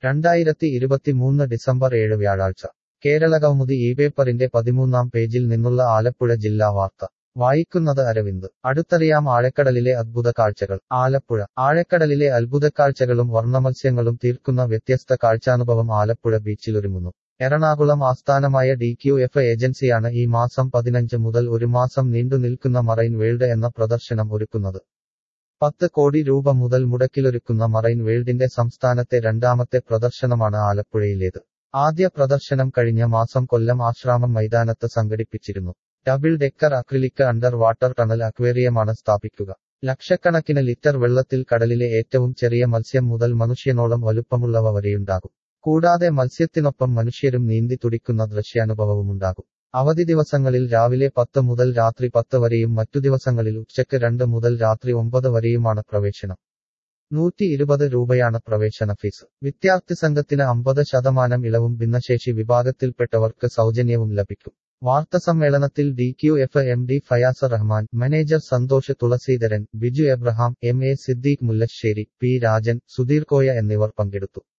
രണ്ടായിരത്തി ഇരുപത്തിമൂന്ന് ഡിസംബർ ഏഴ് വ്യാഴാഴ്ച കേരളകൗമുദി ഈ പേപ്പറിന്റെ പതിമൂന്നാം പേജിൽ നിന്നുള്ള ആലപ്പുഴ ജില്ലാ വാർത്ത വായിക്കുന്നത് അരവിന്ദ് അടുത്തറിയാം ആഴക്കടലിലെ അദ്ഭുത കാഴ്ചകൾ ആലപ്പുഴ ആഴക്കടലിലെ അത്ഭുതക്കാഴ്ചകളും വർണ്ണമത്സ്യങ്ങളും തീർക്കുന്ന വ്യത്യസ്ത കാഴ്ചാനുഭവം ആലപ്പുഴ ബീച്ചിലൊരുങ്ങുന്നു എറണാകുളം ആസ്ഥാനമായ ഡി ക്യു എഫ് ഏജൻസിയാണ് ഈ മാസം പതിനഞ്ച് മുതൽ ഒരു മാസം നീണ്ടു നിൽക്കുന്ന മറൈൻ വേൾഡ് എന്ന പ്രദർശനം ഒരുക്കുന്നത് പത്ത് കോടി രൂപ മുതൽ മുടക്കിലൊരുക്കുന്ന മറൈൻ വേൾഡിന്റെ സംസ്ഥാനത്തെ രണ്ടാമത്തെ പ്രദർശനമാണ് ആലപ്പുഴയിലേത് ആദ്യ പ്രദർശനം കഴിഞ്ഞ മാസം കൊല്ലം ആശ്രാമം മൈതാനത്ത് സംഘടിപ്പിച്ചിരുന്നു double decker acrylic underwater tunnel അക്വേറിയമാണ് സ്ഥാപിക്കുക ലക്ഷക്കണക്കിന് ലിറ്റർ വെള്ളത്തിൽ കടലിലെ ഏറ്റവും ചെറിയ മത്സ്യം മുതൽ മനുഷ്യനോളം വലുപ്പമുള്ളവ വരെയുണ്ടാകും കൂടാതെ മത്സ്യത്തിനൊപ്പം മനുഷ്യരും നീന്തി തുടിക്കുന്ന ദൃശ്യാനുഭവവുമുണ്ടാകും അവധി ദിവസങ്ങളിൽ രാവിലെ പത്ത് മുതൽ രാത്രി പത്ത് വരെയും മറ്റു ദിവസങ്ങളിൽ ഉച്ചയ്ക്ക് രണ്ട് മുതൽ രാത്രി ഒമ്പത് വരെയുമാണ് പ്രവേശനം നൂറ്റി ഇരുപത് രൂപയാണ് പ്രവേശന ഫീസ് വിദ്യാർത്ഥി സംഘത്തിന് അമ്പത് ശതമാനം ഇളവും ഭിന്നശേഷി വിഭാഗത്തിൽപ്പെട്ടവർക്ക് സൗജന്യവും ലഭിക്കും വാർത്തസമ്മേളനത്തിൽ D Q F M D Fayas Rahman manager Santhosh Thulaseedharan Biju Abraham M A Siddique Mullassery P Rajan Sudheer Koya എന്നിവർ പങ്കെടുത്തു